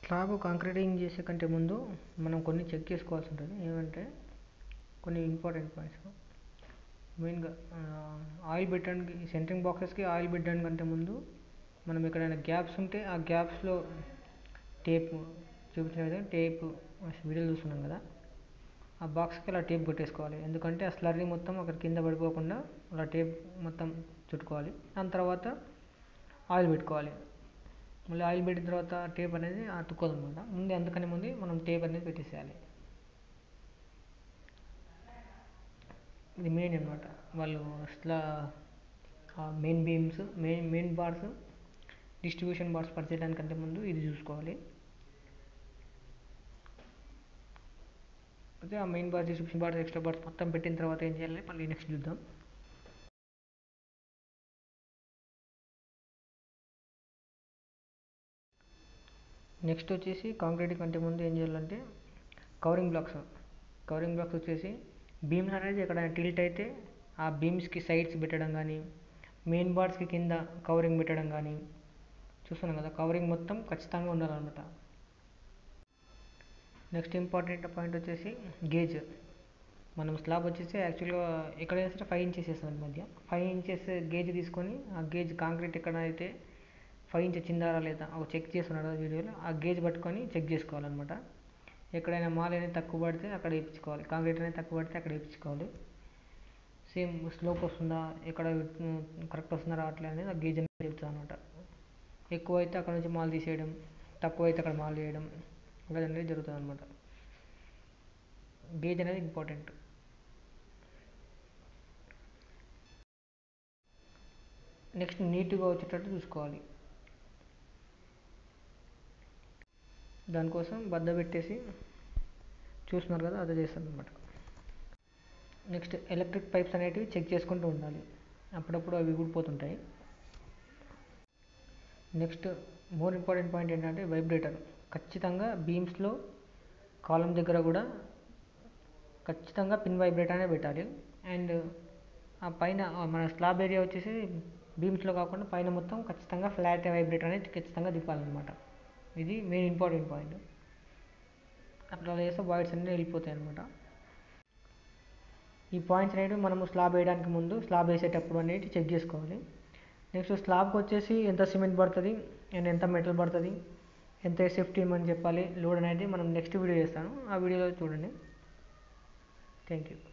slab concreting చేసే కంటే ముందు మనం కొన్ని చెక్ చేసుకోవాల్సి ఉంటుంది ఏమంటే కొన్ని ఇంపార్టెంట్ పాయింట్స్ మెయిన్గా ఆయిల్ పెట్టడానికి సెంటరింగ్ బాక్సెస్కి ఆయిల్ పెట్టడానికి కంటే ముందు మనం ఎక్కడైనా గ్యాప్స్ ఉంటే ఆ గ్యాప్స్లో టేప్ చూపించిన విధంగా టేప్ వీడియో చూస్తున్నాం కదా ఆ బాక్స్కి అలా టేప్ కొట్టేసుకోవాలి ఎందుకంటే ఆ స్లర్రీ మొత్తం అక్కడ కింద పడిపోకుండా అలా టేప్ మొత్తం చుట్టుకోవాలి దాని తర్వాత ఆయిల్ పెట్టుకోవాలి మళ్ళీ ఆయిల్ పెట్టిన తర్వాత టేప్ అనేది అతుక్కోదు అనమాట ముందే అందుకని ముందే మనం టేప్ అనేది పెట్టేసేయాలి ఇది మెయిన్ అనమాట వాళ్ళు అసలు main beams main main bars distribution bars పరిచేయడానికంటే ముందు ఇది చూసుకోవాలి అయితే ఆ main bar distribution bars extra bars మొత్తం పెట్టిన తర్వాత ఏం చేయాలి మళ్ళీ నెక్స్ట్ చూద్దాం నెక్స్ట్ వచ్చేసి కాంక్రీట్ కంటే ముందు ఏం చేయాలంటే కవరింగ్ బ్లాక్స్ కవరింగ్ బ్లాక్స్ వచ్చేసి బీమ్స్ అనేది ఎక్కడైనా టిల్ట్ అయితే ఆ బీమ్స్కి సైడ్స్ పెట్టడం కానీ మెయిన్ బార్డ్స్కి కింద కవరింగ్ పెట్టడం కానీ చూస్తున్నాం కదా కవరింగ్ మొత్తం ఖచ్చితంగా ఉండాలన్నమాట నెక్స్ట్ ఇంపార్టెంట్ పాయింట్ వచ్చేసి గేజ్ మనం స్లాబ్ వచ్చేసి యాక్చువల్గా ఎక్కడైనా సరే ఫైవ్ ఇంచెస్ వేస్తాం ఈ మధ్య ఫైవ్ ఇంచెస్ గేజ్ తీసుకొని ఆ గేజ్ కాంక్రీట్ ఎక్కడ అయితే ఫైవ్ ఇంచెస్ చిందారా లేదా ఒక చెక్ చేస్తున్నాడు కదా వీడియోలో ఆ గేజ్ పట్టుకొని చెక్ చేసుకోవాలన్నమాట ఎక్కడైనా మాల్ అనేది తక్కువ పడితే అక్కడ వేయించుకోవాలి కాంక్రీట్ అనేది తక్కువ పడితే అక్కడ వేయించుకోవాలి సేమ్ స్లోప్ వస్తుందా ఎక్కడ కరెక్ట్ వస్తుందా రావట్లేదు అనేది ఆ గేజ్ అనేది చెప్తుంది అనమాట ఎక్కువ అయితే అక్కడ నుంచి మాల్ తీసేయడం తక్కువ అయితే అక్కడ మాల్ చేయడం ఇలా అనేది జరుగుతుంది అనమాట గేజ్ అనేది ఇంపార్టెంట్ నెక్స్ట్ నీట్గా వచ్చేటట్టు చూసుకోవాలి దానికోసం బద్ద పెట్టేసి చూస్తున్నారు కదా అదే చేస్తాను అనమాట నెక్స్ట్ ఎలక్ట్రిక్ పైప్స్ అనేటివి చెక్ చేసుకుంటూ ఉండాలి అప్పుడప్పుడు అవి ఊడిపోతుంటాయి నెక్స్ట్ మోర్ ఇంపార్టెంట్ పాయింట్ ఏంటంటే వైబ్రేటర్ ఖచ్చితంగా బీమ్స్లో కాలం దగ్గర కూడా ఖచ్చితంగా పిన్ వైబ్రేటర్ అనే పెట్టాలి అండ్ ఆ పైన మన స్లాబ్ ఏరియా వచ్చేసి బీమ్స్లో కాకుండా పైన మొత్తం ఖచ్చితంగా ఫ్లాట్ వైబ్రేటర్ అనేది ఖచ్చితంగా తిప్పాలన్నమాట ఇది మెయిన్ ఇంపార్టెంట్ పాయింట్ అట్లా చేస్తే వాయిడ్స్ అన్నీ వెళ్ళిపోతాయి అనమాట ఈ పాయింట్స్ అనేవి మనము స్లాబ్ వేయడానికి ముందు స్లాబ్ వేసేటప్పుడు అనేది చెక్ చేసుకోవాలి నెక్స్ట్ స్లాబ్కి వచ్చేసి ఎంత సిమెంట్ పడుతుంది అండ్ ఎంత మెటల్ పడుతుంది ఎంత సేఫ్టీ అని చెప్పాలి లోడ్ అనేది మనం నెక్స్ట్ వీడియో చేస్తాను ఆ వీడియోలో చూడండి థ్యాంక్ యూ